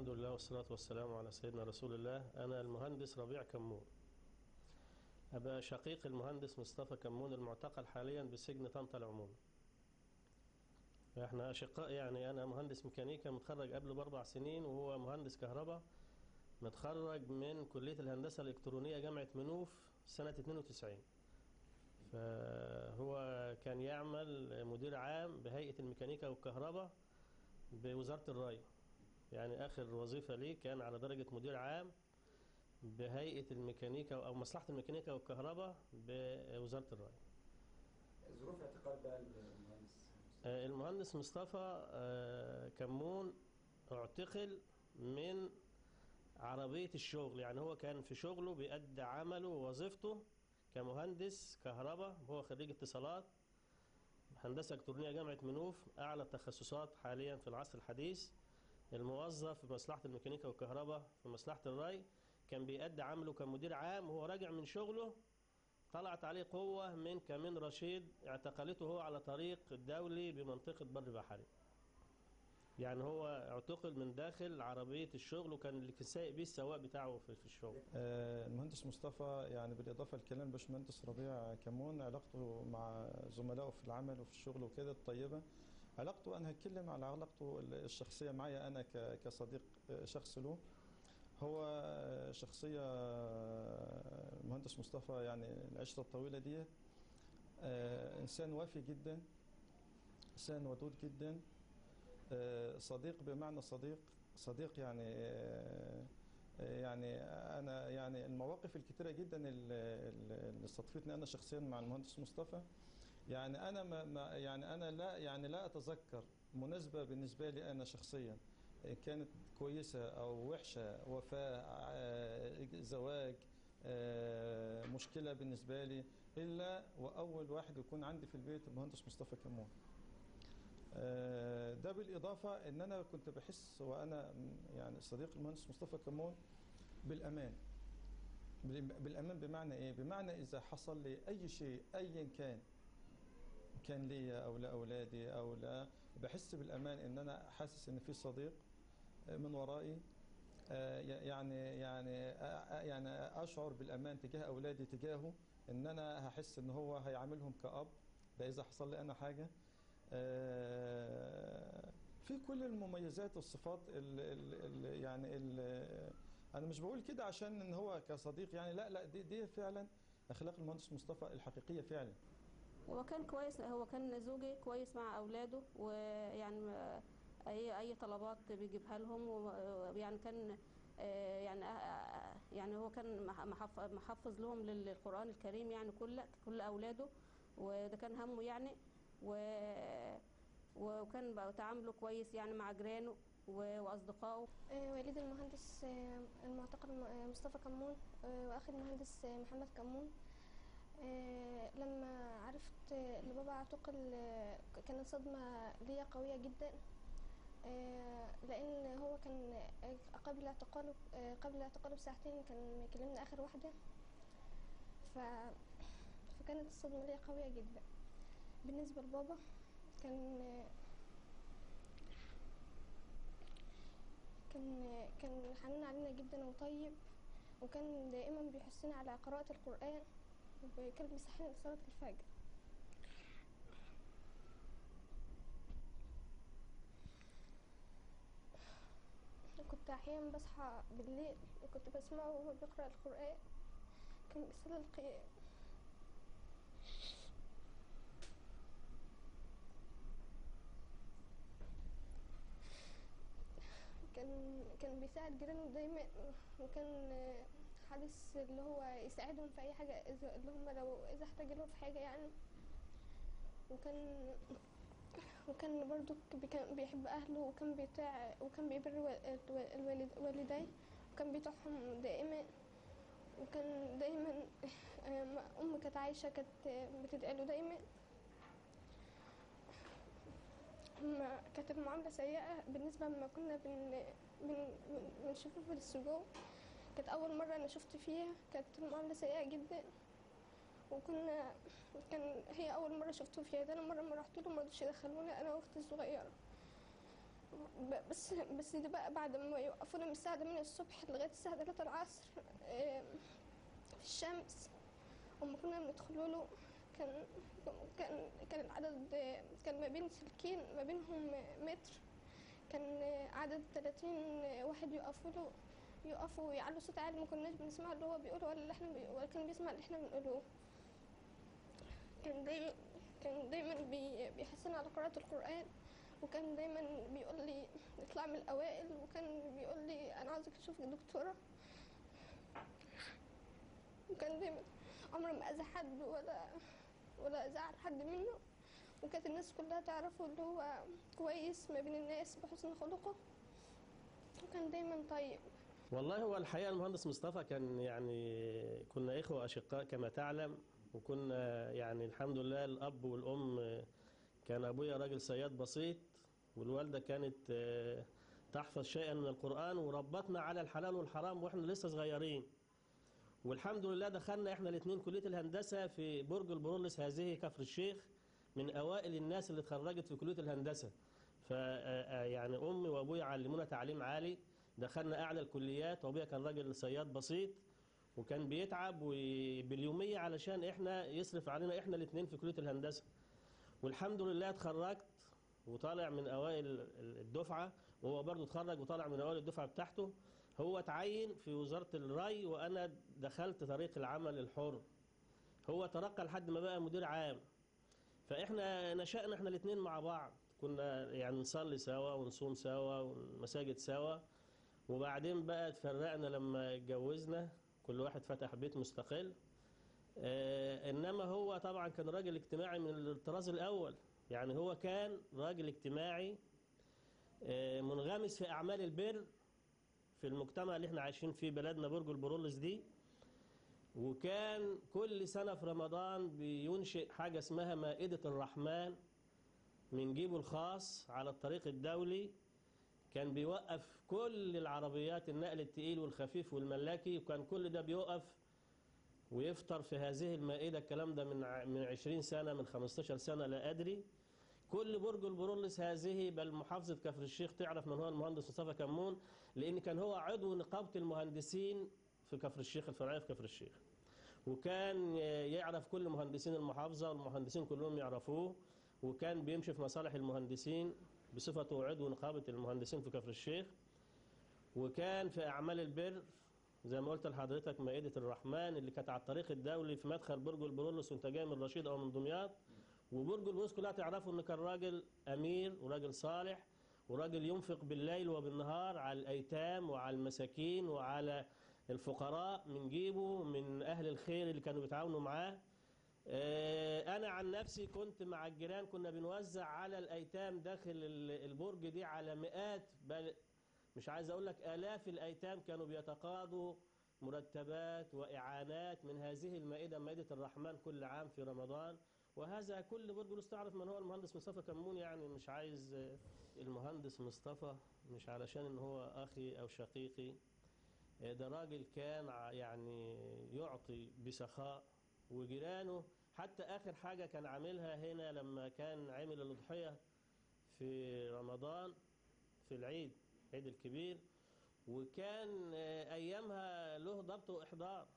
الحمد لله والصلاة والسلام على سيدنا رسول الله أنا المهندس ربيع كمون أبقى شقيق المهندس مصطفى كمون المعتقل حاليا بسجن طنطا العمومي احنا أشقاء يعني أنا مهندس ميكانيكا متخرج قبله بأربع سنين وهو مهندس كهرباء متخرج من كلية الهندسة الإلكترونية جامعة منوف سنة 92 فهو كان يعمل مدير عام بهيئة الميكانيكا والكهرباء بوزارة الري يعني آخر وظيفة ليه كان على درجة مدير عام بهيئة الميكانيكا أو مصلحة الميكانيكا والكهرباء بوزارة الري ظروف اعتقال بقى المهندس آه، المهندس مصطفى آه، كمون اعتقل من عربية الشغل يعني هو كان في شغله بيأدي عمله ووظيفته كمهندس كهرباء هو خريج اتصالات هندسة إلكترونية جامعة منوف أعلى التخصصات حاليا في العصر الحديث الموظف في مصلحة الميكانيكا والكهرباء في مصلحة الري كان بيأدي عمله كمدير عام وهو راجع من شغله طلعت عليه قوة من كمين رشيد اعتقلته هو على طريق الدولي بمنطقة بر بحري يعني هو اعتقل من داخل عربية الشغل وكان اللي كان سايق بيه السواق بتاعه في, في الشغل آه، المهندس مصطفى يعني بالإضافة لكلام الباشمهندس ربيع كمون علاقته مع زملائه في العمل وفي الشغل وكده الطيبة علاقته أنا هتكلم على علاقته الشخصية معايا أنا ك- كصديق آه، شخص له هو آه، شخصية آه، المهندس مصطفى يعني العشرة الطويلة دي آه، إنسان وافي جدا إنسان ودود جدا آه، صديق بمعنى صديق صديق يعني آه، يعني انا يعني المواقف الكتيره جدا اللي اللي استضفتني انا شخصيا مع المهندس مصطفى يعني انا ما ما- يعني انا لا يعني لا اتذكر مناسبه بالنسبه لي انا شخصيا كانت كويسه او وحشه وفاه آه، زواج آه، مشكله بالنسبه لي الا واول واحد يكون عندي في البيت المهندس مصطفى كمون آه، ده بالإضافة إن أنا كنت بحس وأنا م- يعني صديق المهندس مصطفى كمون بالأمان بال- بالأمان بمعنى إيه؟ بمعنى إذا حصل لي أي شيء أيا كان كان لي أو لأولادي أو لا بحس بالأمان إن أنا حاسس إن في صديق آه، من ورائي آه، ي- يعني يعني آه، يعني أشعر بالأمان تجاه أولادي تجاهه إن أنا هحس إن هو هيعاملهم كأب ده إذا حصل لي أنا حاجة آه، في كل المميزات والصفات ال ال ال يعني ال انا مش بقول كده عشان ان هو كصديق يعني لا لا دي, دي فعلا اخلاق المهندس مصطفى الحقيقيه فعلا هو كان كويس هو كان زوجي كويس مع اولاده ويعني اي اي طلبات بيجيبها لهم ويعني كان آه، يعني آه، يعني هو كان مح- محف- محفظ لهم للقران الكريم يعني كل كل اولاده وده كان همه يعني و وكان بقى تعامله كويس يعني مع جيرانه و- واصدقائه آه، والد المهندس آه، المعتقل م- آه، مصطفى كمون آه، واخي المهندس آه، محمد كمون آه، لما عرفت آه، ان بابا اعتقل آه، كانت صدمة ليا قوية جدا آه، لان هو كان آه، قبل اعتقاله آه، قبل اعتقاله بساعتين كان مكلمنا اخر واحدة ف فكانت الصدمة ليا قوية جدا بالنسبة لبابا كان آه، كان كان حنين علينا جدا وطيب وكان دائما بيحثنا على قراءة القرآن وكان بيصحينا لصلاة الفجر كنت أحيانا بصحى بالليل وكنت بسمعه وهو بيقرأ القرآن كان بيصلي القيام كان كان بيساعد جيرانه دايما وكان آه، حريص اللي هو يساعدهم في اي حاجه اذا اللي هم لو اذا احتاج لهم في حاجه يعني وكان وكان برضو بي- كان بيحب اهله وكان بيطيع وكان بيبر وال- الوالد والديه وكان بيطيعهم دائما وكان دايما آه، ما- امي كانت عايشه كانت آه، بتدعي له دايما ما كانت المعاملة سيئة بالنسبة لما كنا بن بن بن- بنشوفه في السجون كانت أول مرة أنا شفت فيها كانت المعاملة سيئة جدا وكنا كان هي أول مرة شفته فيها ده أنا مرة ما رحت له ما رضوش يدخلونا أنا وأختي الصغيرة ب- بس بس ده بقى بعد ما يوقفونا من الساعة 8 الصبح لغاية الساعة 3 العصر آه، في الشمس وما كنا بندخلوا له كان كان كان العدد آه، كان ما بين سلكين ما بينهم متر كان آه، عدد 30 واحد يقفوا له يقفوا ويعلوا صوت عالي ما كناش بنسمع اللي هو بيقوله ولا اللي احنا بي... ولا كان بيسمع اللي احنا بنقوله كان دايما كان دايما بي... بيحسنا على قراءة القرآن وكان دايما بيقول لي اطلع من الأوائل وكان بيقول لي أنا عاوزك تشوفي دكتورة وكان دايما عمره ما أذى حد ولا ولا زعل حد منه وكانت الناس كلها تعرفه اللي هو كويس ما بين الناس بحسن خلقه وكان دايما طيب والله هو الحقيقة المهندس مصطفى كان يعني كنا إخوة أشقاء كما تعلم وكنا يعني الحمد لله الأب والأم كان أبويا راجل صياد بسيط والوالدة كانت آه، تحفظ شيئا من القرآن وربطنا على الحلال والحرام وإحنا لسه صغيرين والحمد لله دخلنا إحنا الاثنين كلية الهندسة في برج البرولس هذه كفر الشيخ من أوائل الناس اللي اتخرجت في كلية الهندسة ف آه، يعني أمي وأبويا علمونا تعليم عالي دخلنا أعلى الكليات وأبويا كان راجل صياد بسيط وكان بيتعب و- باليومية علشان إحنا يصرف علينا إحنا الاثنين في كلية الهندسة والحمد لله اتخرجت وطالع من أوائل الدفعة وهو برضه اتخرج وطالع من أوائل الدفعة بتاعته هو اتعين في وزارة الري وأنا دخلت طريق العمل الحر هو ترقى لحد ما بقى مدير عام فإحنا نشأنا إحنا الاثنين مع بعض كنا يعني نصلي سوا ونصوم سوا والمساجد سوا وبعدين بقى اتفرقنا لما اتجوزنا كل واحد فتح بيت مستقل آه، انما هو طبعا كان راجل اجتماعي من الطراز الاول يعني هو كان راجل اجتماعي آه، منغمس في اعمال البر في المجتمع اللي احنا عايشين فيه بلدنا برج البرولس دي وكان كل سنة في رمضان بينشئ حاجة اسمها مائدة الرحمن من جيبه الخاص على الطريق الدولي كان بيوقف كل العربيات النقل التقيل والخفيف والملاكي وكان كل ده بيوقف ويفطر في هذه المائدة الكلام ده من ع- من 20 سنة من 15 سنة لا أدري كل برج البرولس هذه بل محافظة كفر الشيخ تعرف من هو المهندس مصطفى كمون لأن كان هو عضو نقابة المهندسين في كفر الشيخ الفرعية في كفر الشيخ وكان يعرف كل مهندسين المحافظة والمهندسين كلهم يعرفوه وكان بيمشي في مصالح المهندسين بصفته عضو نقابة المهندسين في كفر الشيخ وكان في أعمال البر زي ما قلت لحضرتك مائدة الرحمن اللي كانت على الطريق الدولي في مدخل برج البرولوس وانت جاي من رشيد أو من دمياط وبرج البرولوس كلها تعرفوا إنه كان راجل أمير وراجل صالح وراجل ينفق بالليل وبالنهار على الأيتام وعلى المساكين وعلى الفقراء من جيبه من أهل الخير اللي كانوا بيتعاونوا معاه آه، أنا عن نفسي كنت مع الجيران كنا بنوزع على الأيتام داخل ال- البرج دي على مئات بل مش عايز أقول لك آلاف الأيتام كانوا بيتقاضوا مرتبات وإعانات من هذه المائدة مائدة الرحمن كل عام في رمضان وهذا كل برج الوسط تعرف من هو المهندس مصطفى كمون يعني مش عايز آه، المهندس مصطفى مش علشان ان هو اخي او شقيقي آه، ده راجل كان ع- يعني يعطي بسخاء وجيرانه حتى اخر حاجة كان عاملها هنا لما كان عمل الاضحية في رمضان في العيد العيد الكبير وكان آه، ايامها له ضبط واحضار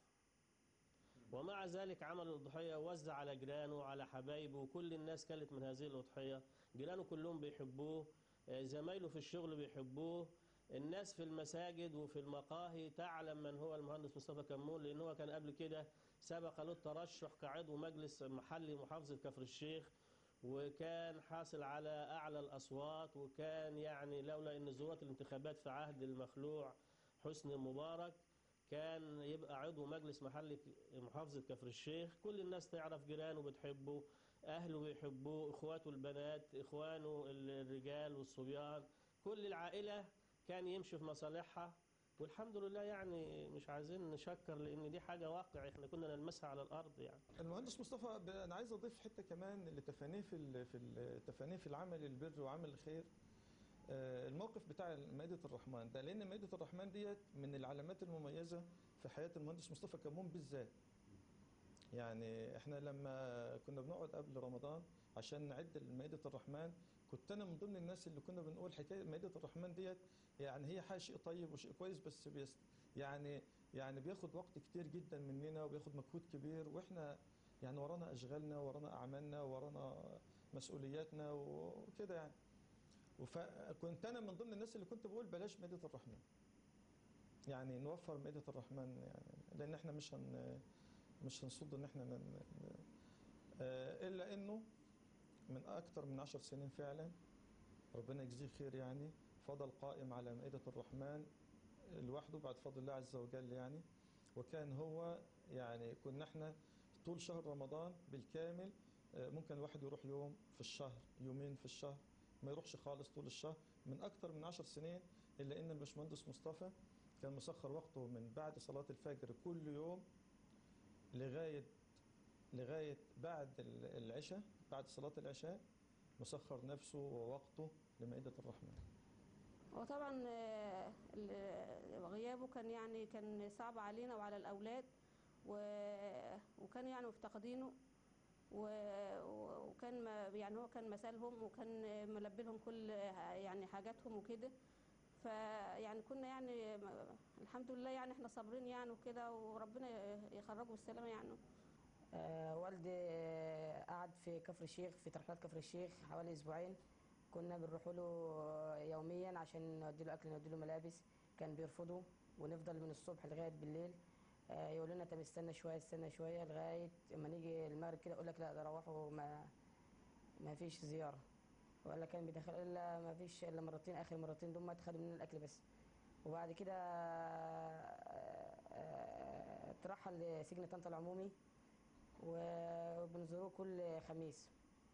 ومع ذلك عمل الأضحية ووزع على جيرانه وعلى حبايبه وكل الناس كلت من هذه الأضحية جيرانه كلهم بيحبوه آه، زمايله في الشغل بيحبوه الناس في المساجد وفي المقاهي تعلم من هو المهندس مصطفى كمون لأن هو كان قبل كده سبق له الترشح كعضو مجلس محلي محافظة كفر الشيخ وكان حاصل على أعلى الأصوات وكان يعني لولا أن زورت الانتخابات في عهد المخلوع حسني مبارك كان يبقى عضو مجلس محلي ك- محافظة كفر الشيخ كل الناس تعرف جيرانه بتحبه أهله بيحبوه إخواته البنات إخوانه ال- الرجال والصبيان كل العائلة كان يمشي في مصالحها والحمد لله يعني مش عايزين نشكر لأن دي حاجة واقع احنا كنا نلمسها على الأرض يعني المهندس مصطفى ب- انا عايز اضيف حته كمان لتفانيه في ال- في ال- تفانيه في العمل البر وعمل الخير آه، الموقف بتاع مائدة الرحمن ده لأن مائدة الرحمن ديت من العلامات المميزة في حياة المهندس مصطفى كمون بالذات يعني احنا لما كنا بنقعد قبل رمضان عشان نعد مائدة الرحمن كنت انا من ضمن الناس اللي كنا بنقول حكايه مائدة الرحمن ديت يعني هي حاجه شيء طيب وشيء كويس بس بيست يعني يعني بياخد وقت كتير جدا مننا وبياخد مجهود كبير واحنا يعني ورانا اشغالنا ورانا اعمالنا ورانا مسؤولياتنا وكده يعني فكنت انا من ضمن الناس اللي كنت بقول بلاش مائدة الرحمن يعني نوفر مائدة الرحمن يعني لان احنا مش هن مش هنصد ان احنا ن- ن- آه، الا انه من اكتر من عشر سنين فعلا ربنا يجزيه خير يعني فضل قائم على مائدة الرحمن لوحده بعد فضل الله عز وجل يعني وكان هو يعني كنا احنا طول شهر رمضان بالكامل آه، ممكن الواحد يروح يوم في الشهر يومين في الشهر ما يروحش خالص طول الشهر من اكتر من عشر سنين الا ان الباشمهندس مصطفى كان مسخر وقته من بعد صلاة الفجر كل يوم لغاية لغاية بعد ال- العشاء بعد صلاة العشاء مسخر نفسه ووقته لمائدة الرحمن وطبعا آه، ال- غيابه كان يعني كان صعب علينا وعلى الأولاد و- وكان يعني مفتقدينه و- و- وكان ما- يعني هو كان مثلهم وكان ملبي لهم كل يعني حاجاتهم وكده فيعني كنا يعني ما- الحمد لله يعني احنا صابرين يعني وكده وربنا يخرجه بالسلامة يعني آه، والدي آه، قعد في كفر الشيخ في ترحلات كفر الشيخ حوالي اسبوعين كنا بنروح له يوميا عشان نودي له اكل نودي له ملابس كان بيرفضه ونفضل من الصبح لغايه بالليل آه، يقول لنا طب استنى شويه استنى شويه لغايه اما نيجي المغرب كده يقول لك لا ده روحوا ما ما فيش زياره ولا كان بيدخل الا ما فيش الا مرتين اخر مرتين دول ما خدوا مننا الاكل بس وبعد كده آه، آه، ترحل لسجن طنطا العمومي وبنزوروه كل خميس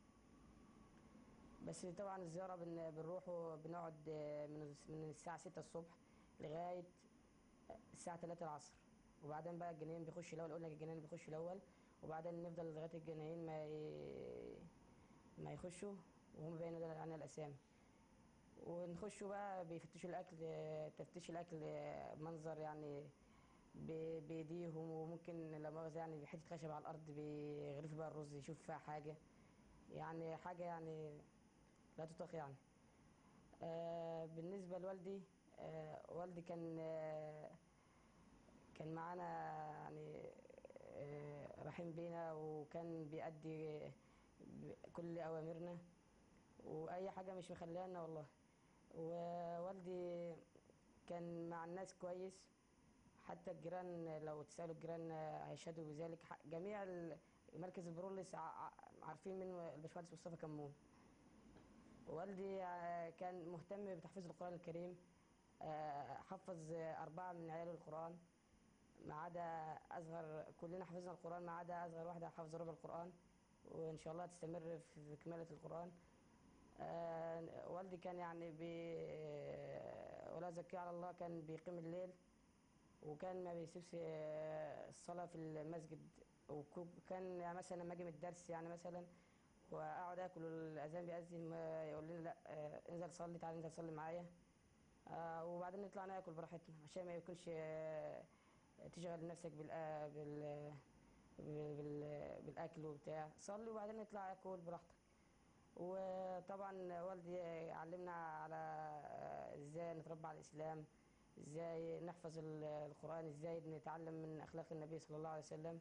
بس طبعا الزيارة بن- بنروح وبنقعد من من الساعة 6 الصبح لغاية الساعة 3 العصر وبعدين بقى الجنين بيخش الأول قلنا الجنين بيخش الأول وبعدين نفضل لغاية الجنين ما ي... ما يخشوا وهم بينوا عنا الأسامي ونخشوا بقى بيفتشوا الأكل تفتيش الأكل منظر يعني ب- بايديهم وممكن لا مؤاخذة يعني بحته خشب على الارض بيغرفوا بقى الرز يشوف فيها حاجه يعني حاجه يعني لا تطاق يعني آه بالنسبه لوالدي آه والدي كان آه كان معانا يعني آه رحيم بينا وكان بيأدي ب- كل اوامرنا واي حاجه مش مخلينا والله ووالدي كان مع الناس كويس حتى الجيران لو تسألوا الجيران هيشهدوا بذلك ح- جميع ال- مركز البروليس ع- ع- عارفين من الباشمهندس مصطفى كمون والدي آه، كان مهتم بتحفيظ القرآن الكريم آه، حفظ آه، أربعة من عياله القرآن ما عدا أصغر كلنا حفظنا القرآن ما عدا أصغر واحدة حفظ ربع القرآن وإن شاء الله تستمر في في كمالة القرآن آه، والدي كان يعني بي ولا زكي على الله كان بيقيم الليل وكان ما بيسيبش آه، الصلاة في المسجد وكان يعني مثلا لما اجي من الدرس يعني مثلا واقعد اكل والاذان بيأذن آه، يقول لنا لا آه، انزل صلي تعالى انزل صلي معايا آه، وبعدين نطلع ناكل براحتنا عشان ما يكونش آه، تشغل نفسك بالآ- بال بال- بالاكل وبتاع صلي وبعدين نطلع اكل براحتك وطبعا والدي علمنا على آه، ازاي نتربى على الاسلام ازاي نحفظ ال- القران ازاي نتعلم من اخلاق النبي صلى الله عليه وسلم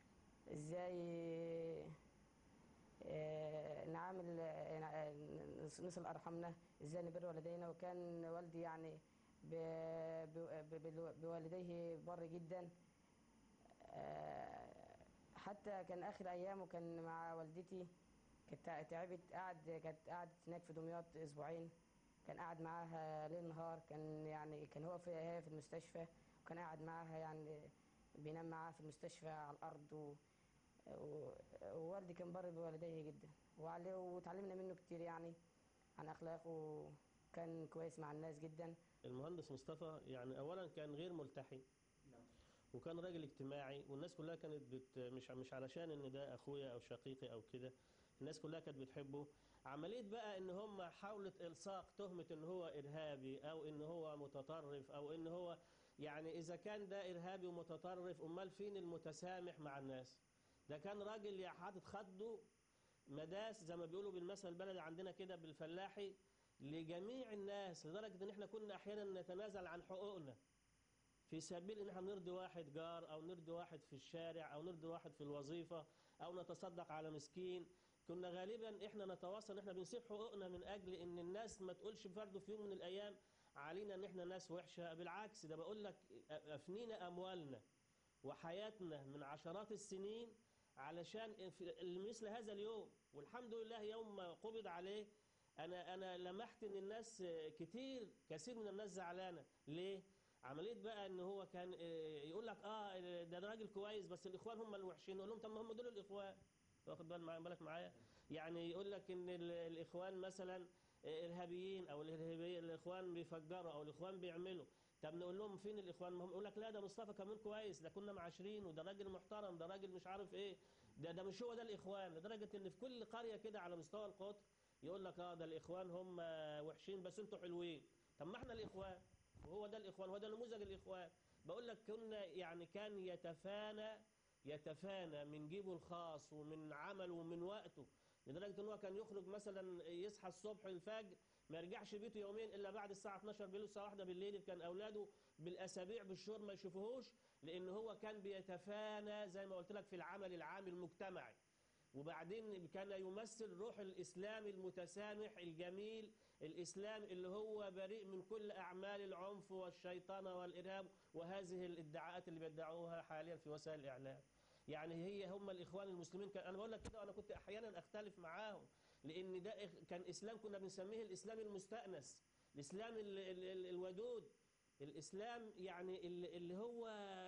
ازاي آه، نعامل آه، نصل ارحامنا ازاي نبر والدينا وكان والدي يعني ب- ب- ب- بوالديه بر جدا آه، حتى كان اخر ايامه كان مع والدتي كانت تعبت قعد كانت قعدت هناك في دمياط اسبوعين كان قاعد معاها ليل نهار كان يعني كان هو في هي في المستشفى وكان قاعد معاها يعني بينام معاها في المستشفى على الارض و... و... ووالدي كان بر بوالديه جدا وعليه وتعلمنا منه كتير يعني عن اخلاقه وكان كويس مع الناس جدا المهندس مصطفى يعني اولا كان غير ملتحي وكان راجل اجتماعي والناس كلها كانت بت مش مش علشان ان ده اخويا او شقيقي او كده الناس كلها كانت بتحبه عمليه بقى ان هم حاولت الصاق تهمه ان هو ارهابي او ان هو متطرف او ان هو يعني اذا كان ده ارهابي ومتطرف امال فين المتسامح مع الناس ده كان راجل يا حاطط خده مداس زي ما بيقولوا بالمثل البلدي عندنا كده بالفلاحي لجميع الناس لدرجة ان احنا كنا احيانا نتنازل عن حقوقنا في سبيل ان احنا نرضي واحد جار او نرضي واحد في الشارع او نرضي واحد في الوظيفة او نتصدق على مسكين كنا غالبا احنا نتواصل ان احنا بنسيب حقوقنا من اجل ان الناس ما تقولش برضه في يوم من الايام علينا ان احنا ناس وحشة بالعكس ده بقول لك افنينا اموالنا وحياتنا من عشرات السنين علشان في مثل هذا اليوم والحمد لله يوم ما قبض عليه انا انا لمحت ان الناس كتير كثير من الناس زعلانه ليه عمليه بقى ان هو كان يقول لك اه ده راجل كويس بس الاخوان هم الوحشين نقول لهم طب ما هم دول الاخوان واخد بال معايا بالك معايا يعني يقول لك ان ال- الاخوان مثلا ارهابيين او الارهابيين الاخوان بيفجروا او الاخوان بيعملوا طب نقول لهم فين الاخوان ما هم يقول لك لا ده مصطفى كمان كويس ده كنا معاشرين وده راجل محترم ده راجل مش عارف ايه ده ده مش هو ده الاخوان لدرجه ان في كل قريه كده على مستوى القطر يقول لك اه ده الاخوان هم وحشين بس انتوا حلوين طب ما احنا الاخوان وهو ده الاخوان وهو ده نموذج الاخوان بقول لك كنا يعني كان يتفانى يتفانى من جيبه الخاص ومن عمله ومن وقته لدرجه ان هو كان يخرج مثلا يصحى الصبح الفجر ما يرجعش بيته يومين الا بعد الساعه 12 بالليل الساعه 1 بالليل كان اولاده بالاسابيع بالشهور ما يشوفوهوش لان هو كان بيتفانى زي ما قلت لك في العمل العام المجتمعي وبعدين كان يمثل روح الإسلام المتسامح الجميل الإسلام اللي هو بريء من كل أعمال العنف والشيطنة والإرهاب وهذه الادعاءات اللي بيدعوها حاليا في وسائل الإعلام يعني هي هم الإخوان المسلمين كان أنا بقول لك كده وأنا كنت أحيانا أختلف معاهم لأن ده إخ- كان إسلام كنا بنسميه الإسلام المستأنس الإسلام ال- ال- ال- الودود الإسلام يعني اللي اللي هو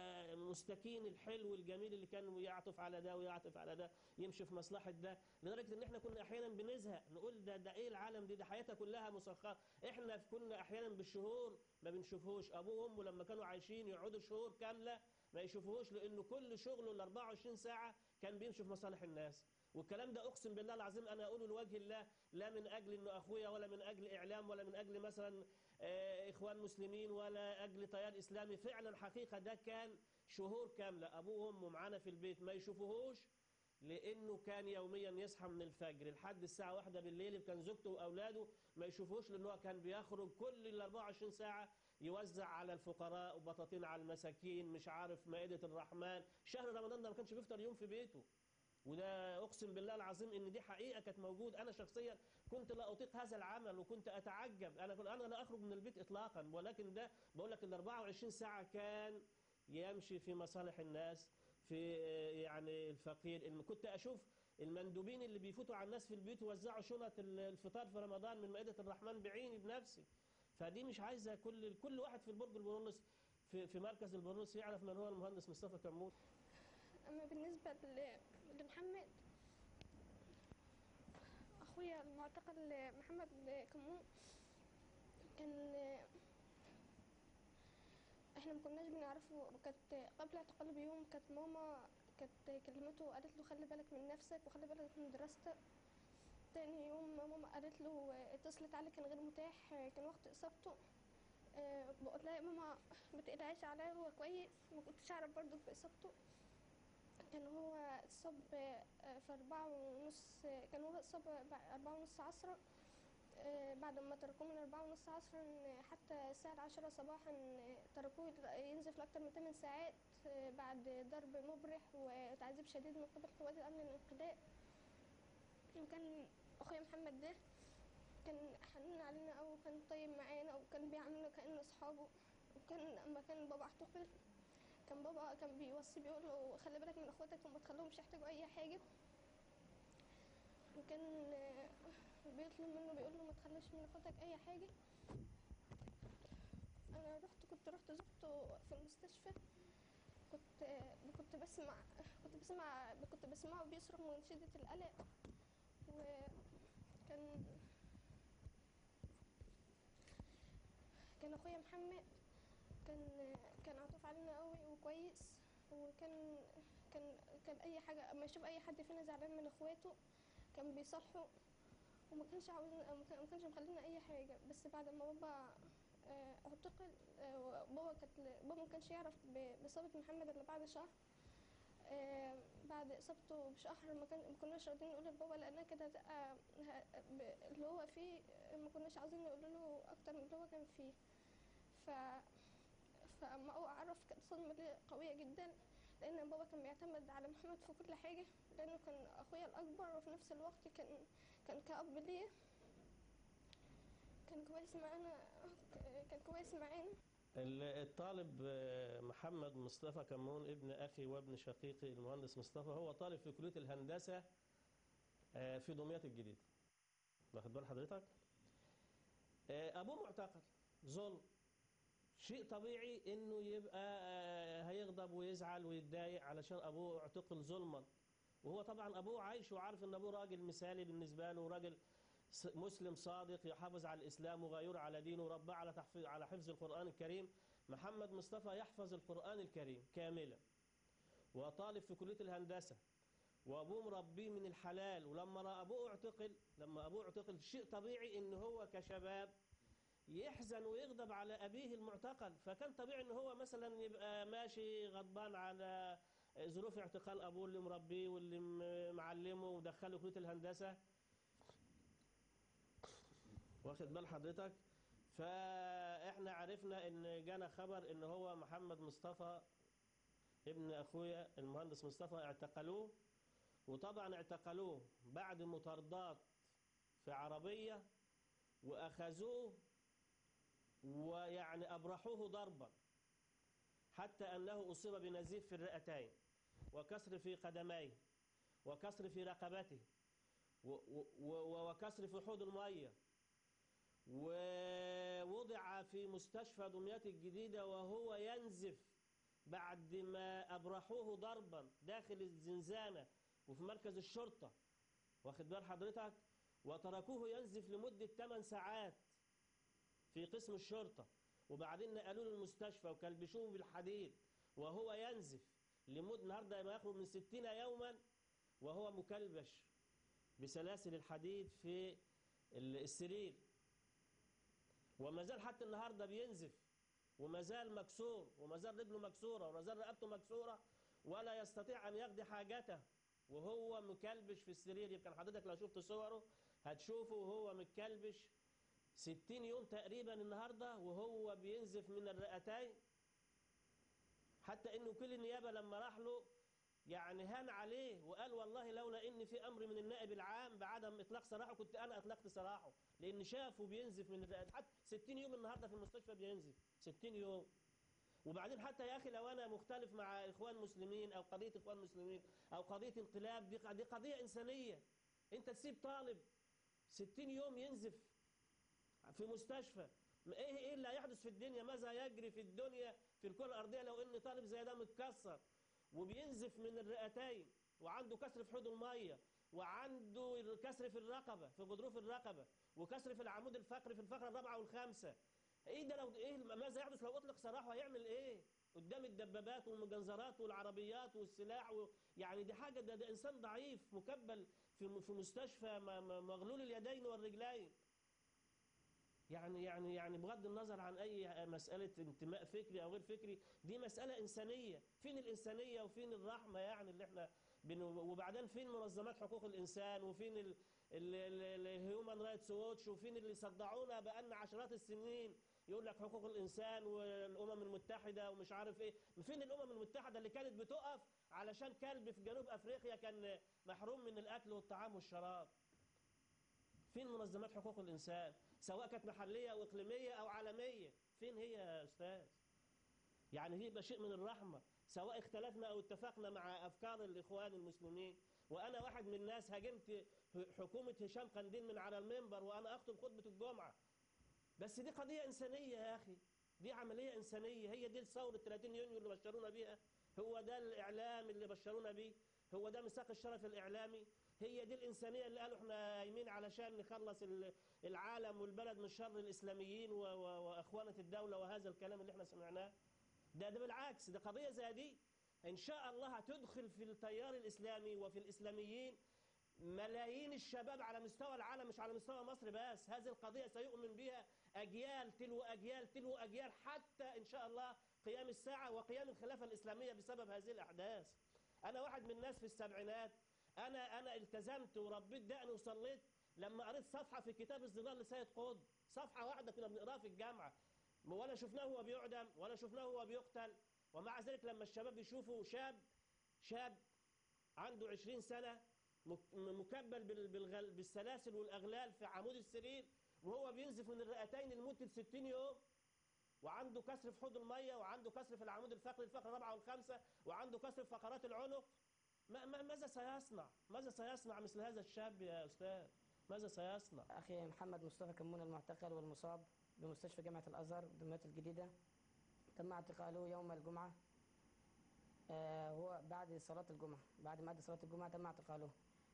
مستكين الحلو الجميل اللي كان يعطف على ده ويعطف على ده يمشي في مصلحة ده لدرجة ان احنا كنا احيانا بنزهق نقول ده ده ايه العالم دي ده حياتها كلها مسخرة احنا كنا احيانا بالشهور ما بنشوفوش ابوه وامه لما كانوا عايشين يقعدوا شهور كاملة ما يشوفوهوش لانه كل شغله ال 24 ساعة كان بيمشي في مصالح الناس والكلام ده اقسم بالله العظيم انا اقوله لوجه الله لا من اجل انه اخويا ولا من اجل اعلام ولا من اجل مثلا آه، اخوان مسلمين ولا اجل تيار اسلامي فعلا حقيقه ده كان شهور كامله ابوه وامه معانا في البيت ما يشوفوهوش لانه كان يوميا يصحى من الفجر لحد الساعه واحدة بالليل كان زوجته واولاده ما يشوفوش لانه هو كان بيخرج كل ال 24 ساعه يوزع على الفقراء وبطاطين على المساكين مش عارف مائده الرحمن شهر رمضان ده ما كانش بيفطر يوم في بيته وده اقسم بالله العظيم ان دي حقيقه كانت موجود انا شخصيا كنت لا اطيق هذا العمل وكنت اتعجب انا كنت انا لا اخرج من البيت اطلاقا ولكن ده بقول لك ال 24 ساعه كان يمشي في مصالح الناس في آه، يعني الفقير إن كنت اشوف المندوبين اللي بيفوتوا على الناس في البيوت يوزعوا شنط ال- الفطار في رمضان من مائده الرحمن بعيني بنفسي فدي مش عايزه كل كل واحد في البرج البرولوس في في مركز البرولوس يعرف من هو المهندس مصطفى كمون اما بالنسبه ل- لمحمد اخويا المعتقل محمد كمون كان احنا ما كناش بنعرفه كانت قبل اعتقاله بيوم كانت ماما كانت كلمته وقالت له خلي بالك من نفسك وخلي بالك من دراستك تاني يوم ماما قالت له اتصلت عليه كان غير متاح كان وقت اصابته آه، بقول لها يا ماما ما تقلقيش عليا هو كويس ما كنتش اعرف برضه باصابته كان هو اتصاب آه، في أربعة ونص كان هو اتصاب بع- أربعة ونص عصرا آه، بعد ما تركوه من أربعة ونص عصرا حتى الساعة عشرة صباحا آه، تركوه ينزف لأكتر من 8 ساعات آه، بعد ضرب مبرح وتعذيب شديد من قبل قوات الأمن الانقضاء وكان أخويا محمد ده كان حنين علينا أوي وكان طيب معانا وكان بيعاملنا كأننا أصحابه وكان أما كان بابا اعتقل كان بابا كان بيوصي بيقول له خلي بالك من اخواتك وما تخليهمش يحتاجوا اي حاجه وكان آه، بيطلب منه بيقول له ما تخليش من اخواتك اي حاجه انا رحت كنت رحت زرته في المستشفى كنت آه، كنت بسمع كنت بسمع كنت بسمعه بيصرخ من شده القلق وكان كان اخويا محمد كان كان عطوف علينا قوي وكويس وكان كان كان اي حاجه اما يشوف اي حد فينا زعلان من اخواته كان بيصالحه وما كانش عاوزنا ما كان- ما كانش مخلينا اي حاجه بس بعد ما بابا آه، اعتقل آه، بابا كانت بابا ما كانش يعرف ب- باصابه محمد الا بعد شهر آه، بعد اصابته بشهر ما كان ما كناش راضيين نقول لبابا لانها كده هتبقى ه- ب- اللي هو فيه ما كناش عاوزين نقول له اكتر من اللي هو كان فيه ف فاما هو عرف كانت صدمه ليه قويه جدا لان بابا كان بيعتمد على محمد في كل حاجه لانه كان اخويا الاكبر وفي نفس الوقت كان كان كأب ليه كان كويس معانا كان كويس معانا ال- الطالب آه، محمد مصطفى كمون ابن أخي وابن شقيقي المهندس مصطفى هو طالب في كلية الهندسة آه، في دمياط الجديدة واخد بال حضرتك آه، أبوه معتقل ظلم شيء طبيعي انه يبقى آه، هيغضب ويزعل ويتضايق علشان ابوه اعتقل ظلما وهو طبعا ابوه عايش وعارف ان ابوه راجل مثالي بالنسبه له راجل س- مسلم صادق يحافظ على الاسلام وغيور على دينه ورباه على تحفيظ على حفظ القران الكريم محمد مصطفى يحفظ القران الكريم كاملا وطالب في كليه الهندسه وابوه مربيه من الحلال ولما رأى ابوه اعتقل لما ابوه اعتقل شيء طبيعي ان هو كشباب يحزن ويغضب على أبيه المعتقل فكان طبيعي إن هو مثلا يبقى ماشي غضبان على ظروف اعتقال أبوه اللي مربيه واللي م- معلمه ودخله كلية الهندسة واخد بال حضرتك فإحنا عرفنا إن جانا خبر إن هو محمد مصطفى ابن أخويا المهندس مصطفى اعتقلوه وطبعا اعتقلوه بعد مطاردات في عربية وأخذوه ويعني أبرحوه ضربا حتى أنه أصيب بنزيف في الرئتين وكسر في قدميه وكسر في رقبته و- و- و- وكسر في حوض المية ووضع في مستشفى دمياط الجديدة وهو ينزف بعد ما أبرحوه ضربا داخل الزنزانة وفي مركز الشرطة واخد بال حضرتك وتركوه ينزف لمدة 8 ساعات في قسم الشرطة وبعدين نقلوه للمستشفى وكلبشوه بالحديد وهو ينزف لمدة النهارده ما يخرج من 60 يوما وهو مكلبش بسلاسل الحديد في ال- السرير وما زال حتى النهارده بينزف وما زال مكسور وما زال رجله مكسوره وما زال رقبته مكسوره ولا يستطيع ان يقضي حاجته وهو مكلبش في السرير يمكن حضرتك لو شفت صوره هتشوفه وهو متكلبش 60 يوم تقريبا النهارده وهو بينزف من الرئتين حتى انه كل النيابه لما راح له يعني هان عليه وقال والله لولا ان في امر من النائب العام بعدم اطلاق سراحه كنت انا اطلقت سراحه لان شافه بينزف من الرئتين حتى 60 يوم النهارده في المستشفى بينزف 60 يوم وبعدين حتى يا اخي لو انا مختلف مع اخوان مسلمين او قضيه اخوان مسلمين او قضيه انقلاب دي دي قضيه انسانيه انت تسيب طالب 60 يوم ينزف في مستشفى ما ايه ايه اللي هيحدث في الدنيا ماذا يجري في الدنيا في الكره الارضيه لو ان طالب زي ده متكسر وبينزف من الرئتين وعنده كسر في حوض الميه وعنده كسر في الرقبه في غضروف الرقبه وكسر في العمود الفقري في الفقره الرابعه والخامسه ايه ده لو ايه ماذا يحدث لو اطلق سراحه هيعمل ايه قدام الدبابات والمجنزرات والعربيات والسلاح و... يعني دي حاجه ده, ده انسان ضعيف مكبل في في مستشفى م- م- مغلول اليدين والرجلين يعني يعني يعني بغض النظر عن اي مساله انتماء فكري او غير فكري دي مساله انسانيه فين الانسانيه وفين الرحمه يعني اللي احنا بن وبعدين فين منظمات حقوق الانسان وفين الهيومن رايتس ووتش وفين اللي صدعونا بقالنا عشرات السنين يقول لك حقوق الانسان والامم المتحده ومش عارف ايه فين الامم المتحده اللي كانت بتقف علشان كلب في جنوب افريقيا كان محروم من الاكل والطعام والشراب فين منظمات حقوق الانسان سواء كانت محليه او اقليميه او عالميه فين هي يا استاذ يعني هي يبقى شيء من الرحمه سواء اختلفنا او اتفقنا مع افكار الاخوان المسلمين وانا واحد من الناس هاجمت حكومه هشام قنديل من على المنبر وانا اخطب خطبه الجمعه بس دي قضيه انسانيه يا اخي دي عمليه انسانيه هي دي ثوره 30 يونيو اللي بشرونا بيها هو ده الاعلام اللي بشرونا بيه هو ده ميثاق الشرف الاعلامي هي دي الانسانيه اللي قالوا احنا قايمين علشان نخلص العالم والبلد من شر الاسلاميين و- و- واخوانه الدوله وهذا الكلام اللي احنا سمعناه ده ده بالعكس ده قضيه زي دي ان شاء الله هتدخل في التيار الاسلامي وفي الاسلاميين ملايين الشباب على مستوى العالم مش على مستوى مصر بس هذه القضيه سيؤمن بها اجيال تلو اجيال تلو اجيال حتى ان شاء الله قيام الساعه وقيام الخلافه الاسلاميه بسبب هذه الاحداث انا واحد من الناس في السبعينات انا انا التزمت وربيت دقني وصليت لما قريت صفحه في كتاب الظلال لسيد قطب صفحه واحده كنا بنقراها في الجامعه ولا شفناه هو بيعدم ولا شفناه هو بيقتل ومع ذلك لما الشباب يشوفوا شاب شاب عنده 20 سنه مك- مكبل بال- بالغل- بالسلاسل والاغلال في عمود السرير وهو بينزف من الرئتين لمده 60 يوم وعنده كسر في حوض الميه وعنده كسر في العمود الفقري الفقره الرابعه والخامسه وعنده كسر في فقرات العنق ما ما ماذا سيصنع؟ ماذا سيصنع مثل هذا الشاب يا استاذ؟ ماذا سيصنع؟ أخي محمد مصطفى كمون المعتقل والمصاب بمستشفى جامعة الأزهر دمياط الجديدة تم اعتقاله يوم الجمعة آه هو بعد صلاة الجمعة بعد ما أدى صلاة الجمعة تم اعتقاله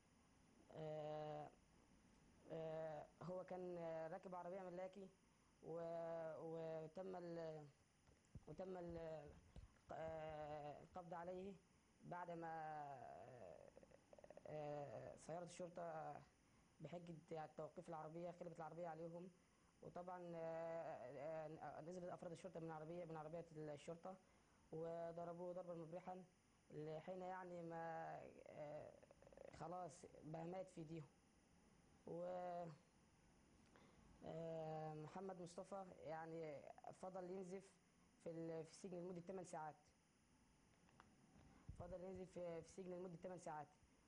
آه آه هو كان آه، راكب عربية ملاكي و- وتم ال وتم ال- آه، القبض عليه بعد ما آه، آه، سيارة الشرطة بحجة يعني توقيف العربية خلبت العربية عليهم وطبعا آه، آه، نزلت أفراد الشرطة من العربية من عربية الشرطة وضربوه ضربا مبرحا لحين يعني ما آه، خلاص بقى مات في ايديهم و آه، محمد مصطفى يعني فضل ينزف في ال- في السجن لمدة 8 ساعات فضل ينزف في في السجن لمدة 8 ساعات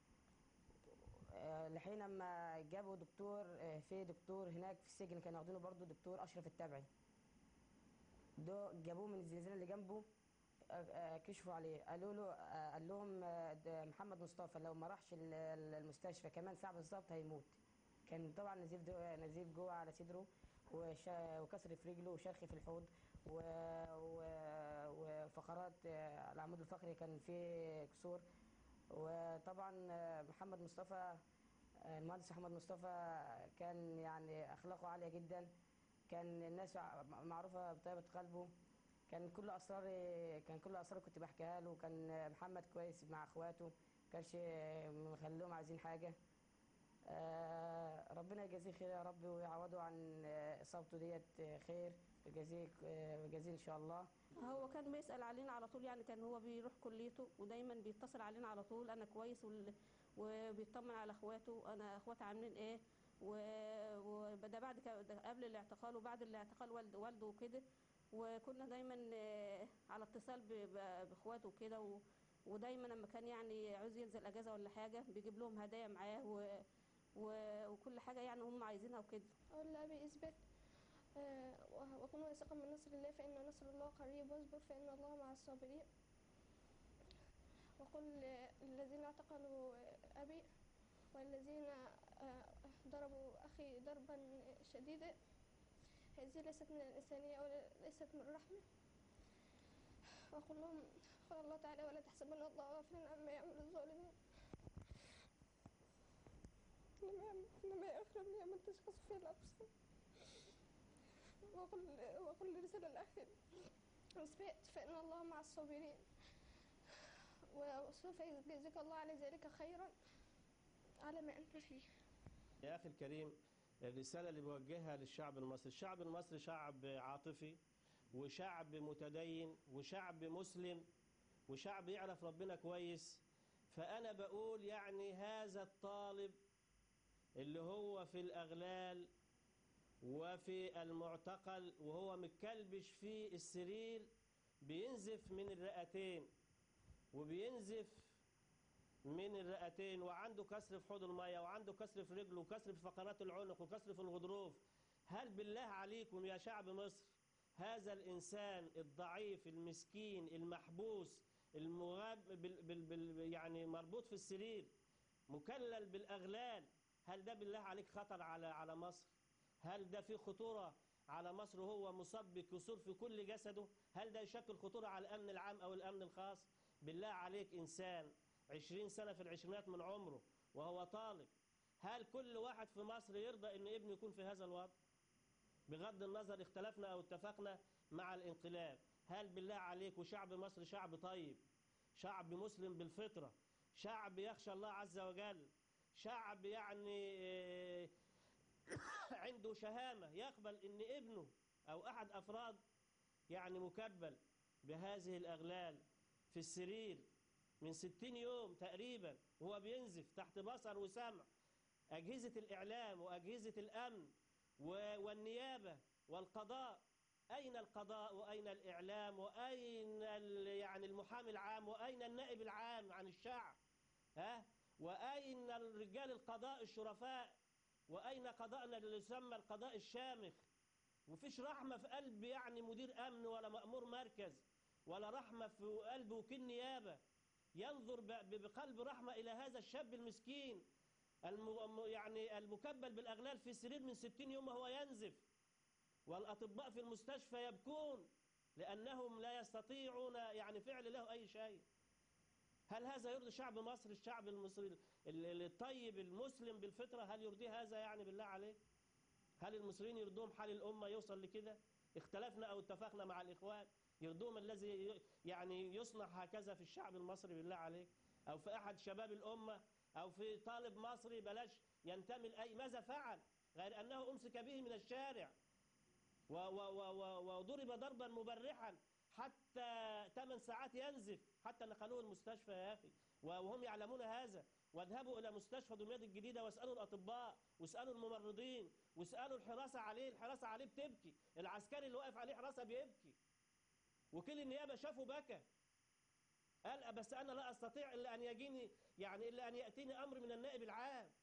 آه، لحين ما جابوا دكتور آه، في دكتور هناك في السجن كانوا واخدينه برضه دكتور اشرف التبعي ده جابوه من الزنزانه اللي جنبه آه، آه، كشفوا عليه قالوا له آه، قال لهم آه، ده محمد مصطفى لو ما راحش ال- ال- المستشفى كمان ساعه بالظبط هيموت كان طبعا نزيف جو- نزيف جوه على صدره وش- وكسر في رجله وشرخ في الحوض و... و... وفقرات آه، العمود الفقري كان فيه كسور وطبعا آه، محمد مصطفى آه، المهندس محمد مصطفى كان يعني اخلاقه عاليه جدا كان الناس ع- معروفه بطيبه قلبه كان كل اسراري كان كل اسراري كنت بحكيها له كان محمد كويس مع اخواته كانش مخليهم عايزين حاجه آه، ربنا يجازيه خير يا رب ويعوضه عن آه، اصابته ديت آه، خير ويجازيه آه، ويجازيه ان شاء الله هو كان بيسأل علينا على طول يعني كان هو بيروح كليته ودايما بيتصل علينا على طول انا كويس وال... وبيطمن على اخواته انا اخواتي عاملين ايه و- وده بعد ك- ده قبل الاعتقال وبعد الاعتقال والد والده وكده وكنا دايما آه، على اتصال ب- ب- باخواته وكده و... ودايما لما كان يعني عاوز ينزل اجازه ولا حاجه بيجيب لهم هدايا معاه و... و... وكل حاجه يعني هم عايزينها وكده أقول لأبي اثبت آه، و- وكن واثقا من نصر الله فإن نصر الله قريب واصبر فإن الله مع الصابرين وقل للذين اعتقلوا أبي والذين آه، ضربوا أخي ضربا شديدا هذه ليست من الإنسانية ولا ليست من الرحمة وقل لهم قال الله تعالى ولا تحسبن الله غافلا عما يعمل الظالمون إنما يعمل- إنما يأخر من يعمل تشخص فيه الأبصار وقل وقل لرسالة الأخير اثبت فإن الله مع الصابرين وسوف يجزيك الله على ذلك خيرا على ما أنت فيه يا أخي الكريم الرسالة اللي بوجهها للشعب المصري الشعب المصري شعب عاطفي وشعب متدين وشعب مسلم وشعب يعرف ربنا كويس فأنا بقول يعني هذا الطالب اللي هو في الأغلال وفي المعتقل وهو متكلبش في السرير بينزف من الرئتين وبينزف من الرئتين وعنده كسر في حوض الميه وعنده كسر في رجله وكسر في فقرات العنق وكسر في الغضروف هل بالله عليكم يا شعب مصر هذا الانسان الضعيف المسكين المحبوس المغاب بال بال بال يعني مربوط في السرير مكلل بالاغلال هل ده بالله عليك خطر على على مصر هل ده في خطوره على مصر وهو مصاب بكسور في كل جسده هل ده يشكل خطوره على الامن العام او الامن الخاص بالله عليك انسان عشرين سنة في العشرينات من عمره وهو طالب هل كل واحد في مصر يرضى ان ابنه يكون في هذا الوضع بغض النظر اختلفنا او اتفقنا مع الانقلاب هل بالله عليك وشعب مصر شعب طيب شعب مسلم بالفطرة شعب يخشى الله عز وجل شعب يعني آه، عنده شهامة يقبل ان ابنه او احد افراد يعني مكبل بهذه الاغلال في السرير من 60 يوم تقريبا وهو بينزف تحت بصر وسمع أجهزة الإعلام وأجهزة الأمن و- والنيابة والقضاء أين القضاء وأين الإعلام وأين ال- يعني المحامي العام وأين النائب العام عن الشعب ها وأين الرجال القضاء الشرفاء وأين قضاءنا اللي يسمى القضاء الشامخ وفيش رحمة في قلب يعني مدير أمن ولا مأمور مركز ولا رحمة في قلب وكيل نيابة ينظر ب- ب- بقلب رحمة إلى هذا الشاب المسكين الم يعني المكبل بالأغلال في السرير من 60 يوم وهو ينزف والأطباء في المستشفى يبكون لأنهم لا يستطيعون يعني فعل له أي شيء هل هذا يرضي شعب مصر الشعب المصري ال- ال- الطيب المسلم بالفطرة هل يرضيه هذا يعني بالله عليك هل المصريين يرضوهم حال الأمة يوصل لكده اختلفنا أو اتفقنا مع الإخوان يرضوهم الذي ي- يعني يصنع هكذا في الشعب المصري بالله عليك أو في أحد شباب الأمة أو في طالب مصري بلاش ينتمي لأي ماذا فعل غير أنه أمسك به من الشارع و- و- و- و- وضرب ضربا مبرحا حتى 8 ساعات ينزف حتى نقلوه المستشفى يا أخي وهم يعلمون هذا واذهبوا إلى مستشفى دمياط الجديدة واسألوا الأطباء واسألوا الممرضين واسألوا الحراسة عليه الحراسة عليه بتبكي العسكري اللي واقف عليه حراسة بيبكي وكيل النيابة شافه بكى قال بس أنا لا أستطيع إلا أن يجيني يعني إلا أن يأتيني أمر من النائب العام